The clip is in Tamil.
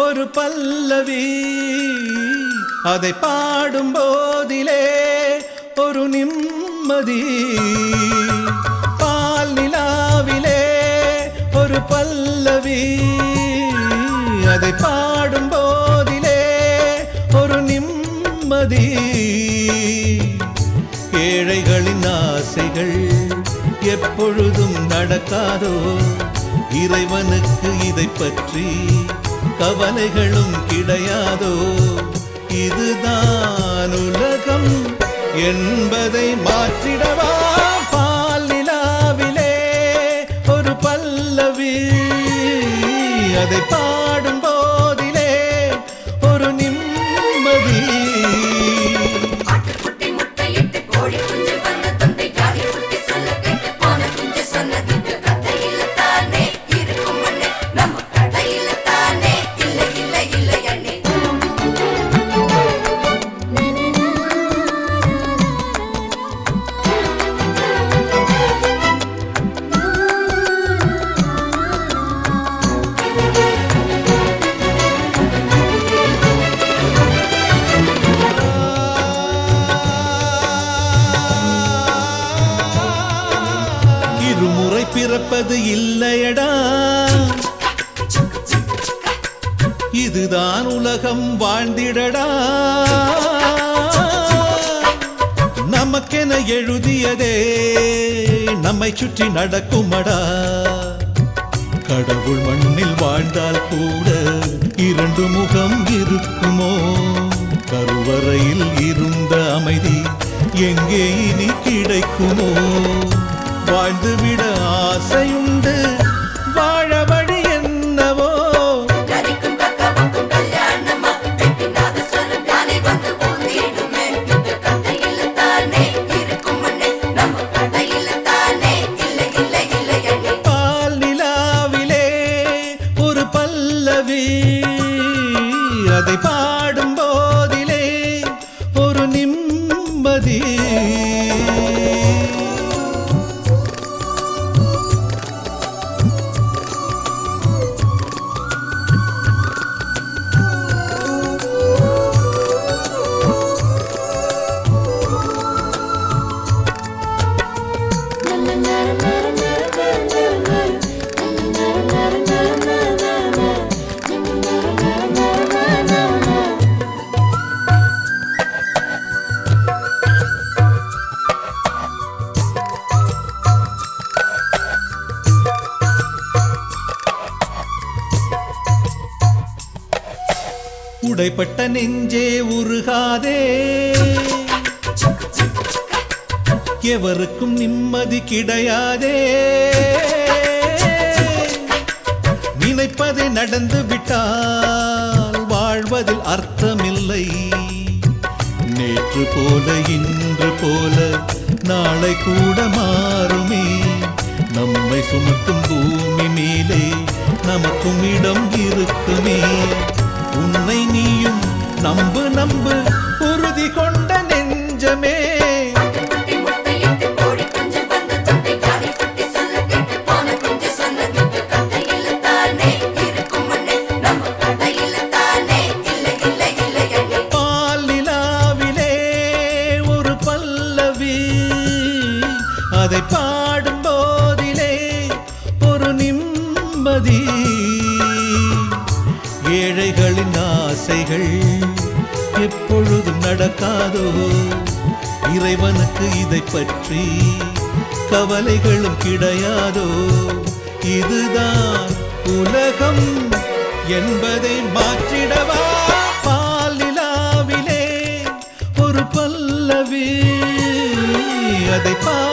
ஒரு பல்லவி அதை பாடும் போதிலே ஒரு நிம்மதி பால் நிலாவிலே ஒரு பல்லவி அதை பாடும் போதிலே ஒரு நிம்மதி ஏழைகளின் ஆசைகள் எப்பொழுதும் நடக்காதோ இறைவனுக்கு இதை பற்றி கவலைகளும் கிடையாதோ இதுதான் உலகம் என்பதை மாற்றிடவா பால் நிலாவிலே ஒரு பல்லவி அதை பாடும் போதிலே ஒரு நிம்மதி ஆட்டுக்குட்டி முட்டையிட்டு கோழி குஞ்சு வந்து தந்தை ஜாலி குட்டி சொல்ல கேட்டு போன குஞ்சு சொன்னது இந்த கதையில தானே இருக்கும் அண்ணே நம்ம கதையில தானே இல்ல இல்ல இல்ல அண்ணே இருமுறை பிறப்பது இல்லையடா இதுதான் உலகம் வாழ்ந்திடடா நமக்கென எழுதியதே நம்மை சுற்றி நடக்குமடா கடவுள் மண்ணில் வாழ்ந்தால் கூட இரண்டு முகம் இருக்குமோ கருவறையில் இருந்த அமைதி எங்கே இனி கிடைக்குமோ வாழ்ந்துவிட ஆசையுண்டு வாழ வழி என்னவோ நரிக்கும் கக்கவுக்கும் கல்யாணமா வெட்டினாத சொல்லும் யானை வந்து ஊந்திடுமே இந்த கதையில தானே இருக்கும் அண்ணே நம்ம கதையில தானே இல்ல இல்ல இல்ல அண்ணே பால் நிலாவிலே ஒரு பல்லவி அதை பாடும் போதிலே ஒரு நிம்மதி உடைப்பட்ட நெஞ்சே உருகாதே எவருக்கும் நிம்மதி கிடையாதே நினைப்பதை நடந்து விட்டால் வாழ்வதில் அர்த்தமில்லை நேற்று போல இன்று போல நாளை கூட மாறுமே நம்மை சுமக்கும் பூமி மேலே நமக்கும் இடம் இருக்குமே உன்னை நீயும் நம்பு நம்பு உறுதி கொண்ட நெஞ்சமே ஆட்டுக்குட்டி முட்டையிட்டு கோழி குஞ்சு வந்து தந்தை ஜாலி குட்டி சொல்ல கேட்டு போன குஞ்சு சொன்னது இந்த கதையில தானே இருக்கும் அண்ணே நம்ம கதையில தானே இல்ல இல்ல இல்ல அண்ணே பால் நிலாவிலே ஒரு பல்லவி அதை பாடும் போதிலே ஒரு நிம்மதி ஏழைகளின் ஆசைகள் எப்பொழுதும் நடக்காதோ இறைவனுக்கு இதை பற்றி கவலைகளும் கிடையாதோ இதுதான் உலகம் என்பதை மாற்றிடவா பால் நிலாவிலே ஒரு பல்லவி அதை பா